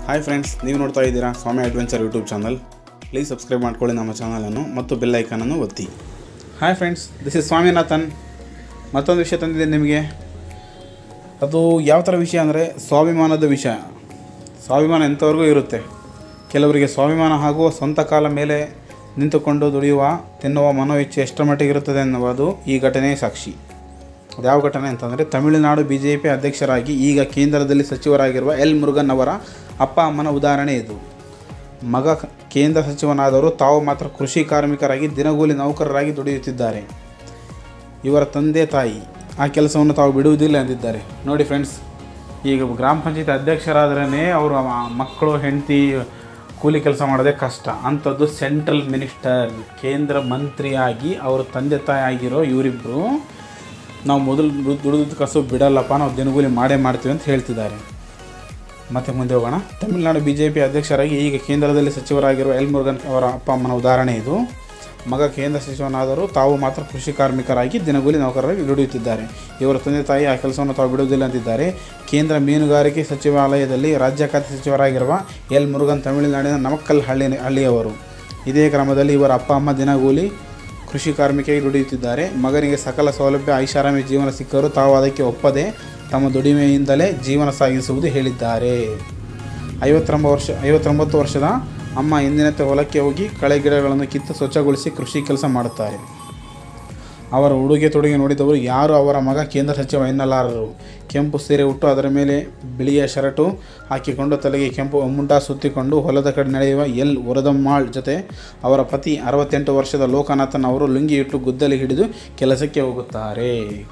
hi friends ನೀವು ನೋಡ್ತಾ ಇದ್ದೀರಾ Swami adventure YouTube channel please subscribe ಮಾಡ್ಕೊಳ್ಳಿ ನಮ್ಮ ಚಾನಲನ್ನು ಮತ್ತು ಬೆಲ್ ಐಕನನ್ನು ಒತ್ತಿ hi friends this is Swaminathan ಮತ್ತೊಂದು ವಿಷಯ ತಂದಿದ್ದೇನೆ ನಿಮಗೆ ಅದು ಯಾವ ಥರ ವಿಷಯ ಅಂದರೆ ಸ್ವಾಭಿಮಾನದ ವಿಷಯ ಸ್ವಾಭಿಮಾನ ಎಂಥವ್ರಿಗೂ ಇರುತ್ತೆ ಕೆಲವರಿಗೆ ಸ್ವಾಭಿಮಾನ ಹಾಗೂ ಸ್ವಂತ ಕಾಲ ಮೇಲೆ ನಿಂತುಕೊಂಡು ದುಡಿಯುವ ತಿನ್ನುವ ಮನೋಇಚ್ಛೆ ಎಷ್ಟರ ಮಟ್ಟಿಗೆ ಇರುತ್ತದೆ ಎನ್ನುವುದು ಈ ಘಟನೆ ಸಾಕ್ಷಿ ಅದ್ಯಾವ ಘಟನೆ ಅಂತಂದರೆ ತಮಿಳುನಾಡು ಬಿ ಜೆ ಪಿ ಅಧ್ಯಕ್ಷರಾಗಿ ಈಗ ಕೇಂದ್ರದಲ್ಲಿ ಸಚಿವರಾಗಿರುವ ಎಲ್ ಮುರುಗನ್ ಅವರ ಅಪ್ಪ ಅಮ್ಮನ ಉದಾಹರಣೆ ಇದು ಮಗ ಕ- ಕೇಂದ್ರ ಸಚಿವನಾದರೂ ತಾವು ಮಾತ್ರ ಕೃಷಿ ಕಾರ್ಮಿಕರಾಗಿ ದಿನಗೂಲಿ ನೌಕರರಾಗಿ ದುಡಿಯುತ್ತಿದ್ದಾರೆ ಇವರ ತಂದೆ ತಾಯಿ ಆ ಕೆಲಸವನ್ನು ತಾವು ಬಿಡುವುದಿಲ್ಲ ಎಂದಿದ್ದಾರೆ ನೋಡಿ ಫ್ರೆಂಡ್ಸ್ ಈಗ ಗ್ರಾಮ ಪಂಚಾಯತ್ ಅಧ್ಯಕ್ಷರಾದ್ರೇ ಅವರು ಮಕ್ಕಳು ಹೆಂಡತಿ ಕೂಲಿ ಕೆಲಸ ಮಾಡೋದೇ ಕಷ್ಟ ಅಂಥದ್ದು ಸೆಂಟ್ರಲ್ ಮಿನಿಸ್ಟರ್ ಕೇಂದ್ರ ಮಂತ್ರಿಯಾಗಿ ಅವ್ರ ತಂದೆ ತಾಯಿ ಆಗಿರೋ ಇವರಿಬ್ಬರು ನಾವು ಮೊದಲು ದುಡಿದ ಕಸು ಬಿಡಲ್ಲಪ್ಪ ನಾವು ದಿನಗೂಲಿ ಮಾಡೇ ಮಾಡ್ತೀವಿ ಅಂತ ಹೇಳ್ತಿದ್ದಾರೆ ಮತ್ತೆ ಮುಂದೆ ಹೋಗೋಣ ತಮಿಳುನಾಡು ಬಿ ಜೆ ಪಿ ಅಧ್ಯಕ್ಷರಾಗಿ ಈಗ ಕೇಂದ್ರದಲ್ಲಿ ಸಚಿವರಾಗಿರುವ ಎಲ್ ಮುರುಗನ್ ಅವರ ಅಪ್ಪ ಅಮ್ಮನ ಉದಾಹರಣೆ ಇದು ಮಗ ಕೇಂದ್ರ ಸಚಿವನಾದರೂ ತಾವು ಮಾತ್ರ ಕೃಷಿ ಕಾರ್ಮಿಕರಾಗಿ ದಿನಗೂಲಿ ನೌಕರರಾಗಿ ದುಡಿಯುತ್ತಿದ್ದಾರೆ ಇವರ ತಂದೆ ತಾಯಿ ಆ ಕೆಲಸವನ್ನು ತಾವು ಬಿಡುವುದಿಲ್ಲ ಅಂತಿದ್ದಾರೆ ಕೇಂದ್ರ ಮೀನುಗಾರಿಕೆ ಸಚಿವಾಲಯದಲ್ಲಿ ರಾಜ್ಯ ಖಾತೆ ಸಚಿವರಾಗಿರುವ ಎಲ್ ಮುರುಗನ್ ತಮಿಳುನಾಡಿನ ನಮಕ್ಕಲ್ ಹಳ್ಳಿ ಹಳ್ಳಿಯವರು ಇದೇ ಕ್ರಮದಲ್ಲಿ ಇವರ ಅಪ್ಪ ಅಮ್ಮ ದಿನಗೂಲಿ ಕೃಷಿ ಕಾರ್ಮಿಕರಿಗೆ ದುಡಿಯುತ್ತಿದ್ದಾರೆ ಮಗನಿಗೆ ಸಕಲ ಸೌಲಭ್ಯ ಐಷಾರಾಮಿ ಜೀವನ ಸಿಕ್ಕರೂ ತಾವು ಅದಕ್ಕೆ ಒಪ್ಪದೆ ತಮ್ಮ ದುಡಿಮೆಯಿಂದಲೇ ಜೀವನ ಸಾಗಿಸುವುದು ಹೇಳಿದ್ದಾರೆ ಐವತ್ತೊಂಬತ್ತು ವರ್ಷ ಐವತ್ತೊಂಬತ್ತು ವರ್ಷದ ಅಮ್ಮ ಎಂದಿನಂತೆ ಹೊಲಕ್ಕೆ ಹೋಗಿ ಕಳೆ ಗಿಡಗಳನ್ನು ಕಿತ್ತು ಸ್ವಚ್ಛಗೊಳಿಸಿ ಕೃಷಿ ಕೆಲಸ ಮಾಡುತ್ತಾರೆ ಅವರ ಉಡುಗೆ ತೊಡುಗೆ ನೋಡಿದವರು ಯಾರು ಅವರ ಮಗ ಕೇಂದ್ರ ಸಚಿವ ಎನ್ನಲಾರರು ಕೆಂಪು ಸೀರೆ ಉಟ್ಟು ಅದರ ಮೇಲೆ ಬಿಳಿಯ ಶರ್ಟು ಹಾಕಿಕೊಂಡು ತಲೆಗೆ ಕೆಂಪು ಮುಂಡ ಸುತ್ತಿಕೊಂಡು ಹೊಲದ ಕಡೆ ನಡೆಯುವ ಎಲ್ ವರದಮ್ಮಾಳ್ ಜೊತೆ ಅವರ ಪತಿ ಅರವತ್ತೆಂಟು ವರ್ಷದ ಲೋಕನಾಥನ್ ಅವರು ಲುಂಗಿ ಇಟ್ಟು ಗುದ್ದಲಿ ಹಿಡಿದು ಕೆಲಸಕ್ಕೆ ಹೋಗುತ್ತಾರೆ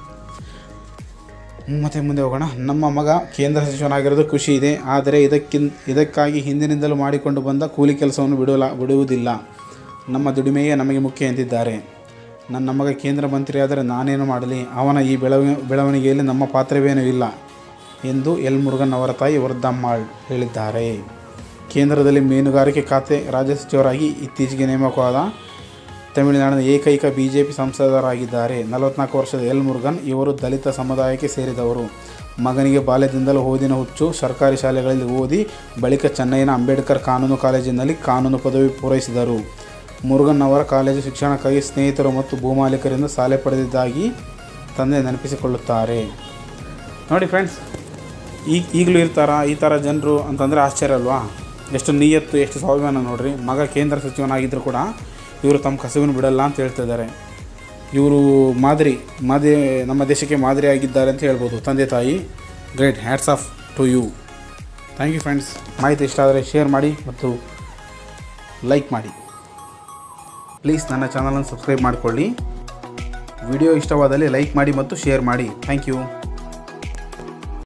ಮತ್ತೆ ಮುಂದೆ ಹೋಗೋಣ ನಮ್ಮ ಮಗ ಕೇಂದ್ರ ಸಚಿವನಾಗಿರೋದು ಖುಷಿ ಇದೆ ಆದರೆ ಇದಕ್ಕಿನ್ ಇದಕ್ಕಾಗಿ ಹಿಂದಿನಿಂದಲೂ ಮಾಡಿಕೊಂಡು ಬಂದ ಕೂಲಿ ಕೆಲಸವನ್ನು ಬಿಡಲ ಬಿಡುವುದಿಲ್ಲ ನಮ್ಮ ದುಡಿಮೆಯೇ ನಮಗೆ ಮುಖ್ಯ ಎಂದಿದ್ದಾರೆ ನನ್ನ ಮಗ ಕೇಂದ್ರ ಮಂತ್ರಿಯಾದರೆ ನಾನೇನು ಮಾಡಲಿ ಅವನ ಈ ಬೆಳವ ಬೆಳವಣಿಗೆಯಲ್ಲಿ ನಮ್ಮ ಪಾತ್ರವೇನೂ ಇಲ್ಲ ಎಂದು ಎಲ್ ಮುರುಗನ್ ಅವರ ತಾಯಿ ವರದಮ್ಮಾಳ್ ಹೇಳಿದ್ದಾರೆ ಕೇಂದ್ರದಲ್ಲಿ ಮೀನುಗಾರಿಕೆ ಖಾತೆ ರಾಜ್ಯ ಸಚಿವರಾಗಿ ಇತ್ತೀಚೆಗೆ ನೇಮಕವಾದ ತಮಿಳುನಾಡಿನ ಏಕೈಕ ಬಿ ಜೆ ಪಿ ಸಂಸದರಾಗಿದ್ದಾರೆ ನಲವತ್ನಾಲ್ಕು ವರ್ಷದ ಎಲ್ ಮುರುಗನ್ ಇವರು ದಲಿತ ಸಮುದಾಯಕ್ಕೆ ಸೇರಿದವರು ಮಗನಿಗೆ ಬಾಲ್ಯದಿಂದಲೂ ಓದಿನ ಹುಚ್ಚು ಸರ್ಕಾರಿ ಶಾಲೆಗಳಲ್ಲಿ ಓದಿ ಬಳಿಕ ಚೆನ್ನೈನ ಅಂಬೇಡ್ಕರ್ ಕಾನೂನು ಕಾಲೇಜಿನಲ್ಲಿ ಕಾನೂನು ಪದವಿ ಪೂರೈಸಿದರು ಮುರುಗನ್ ಅವರ ಕಾಲೇಜು ಶಿಕ್ಷಣಕ್ಕಾಗಿ ಸ್ನೇಹಿತರು ಮತ್ತು ಭೂಮಾಲೀಕರಿಂದ ಸಾಲ ಪಡೆದಿದ್ದಾಗಿ ತಂದೆ ನೆನಪಿಸಿಕೊಳ್ಳುತ್ತಾರೆ ನೋಡಿ ಫ್ರೆಂಡ್ಸ್ ಈಗ ಈಗಲೂ ಇರ್ತಾರ ಈ ಥರ ಜನರು ಅಂತಂದರೆ ಆಶ್ಚರ್ಯ ಅಲ್ವಾ ಎಷ್ಟು ನಿಯತ್ತು ಎಷ್ಟು ಸ್ವಾಭಿಮಾನ ನೋಡ್ರಿ ಮಗ ಕೇಂದ್ರ ಸಚಿವನಾಗಿದ್ದರೂ ಕೂಡ ಇವರು ತಮ್ಮ ಕಸುವನ್ನು ಬಿಡಲ್ಲ ಅಂತ ಹೇಳ್ತಿದ್ದಾರೆ ಇವರು ಮಾದರಿ ಮಾದರಿ ನಮ್ಮ ದೇಶಕ್ಕೆ ಮಾದರಿ ಆಗಿದ್ದಾರೆ ಅಂತ ಹೇಳ್ಬೋದು ತಂದೆ ತಾಯಿ great hats off to you thank you friends ಮಾಹಿತಿ ಇಷ್ಟ ಆದರೆ ಶೇರ್ ಮಾಡಿ ಮತ್ತು ಲೈಕ್ ಮಾಡಿ ಪ್ಲೀಸ್ ನನ್ನ ಚಾನಲನ್ನು ಸಬ್ಸ್ಕ್ರೈಬ್ ಮಾಡಿಕೊಳ್ಳಿ ವಿಡಿಯೋ ಇಷ್ಟವಾದಲ್ಲಿ ಲೈಕ್ ಮಾಡಿ ಮತ್ತು ಶೇರ್ ಮಾಡಿ ಥ್ಯಾಂಕ್ ಯು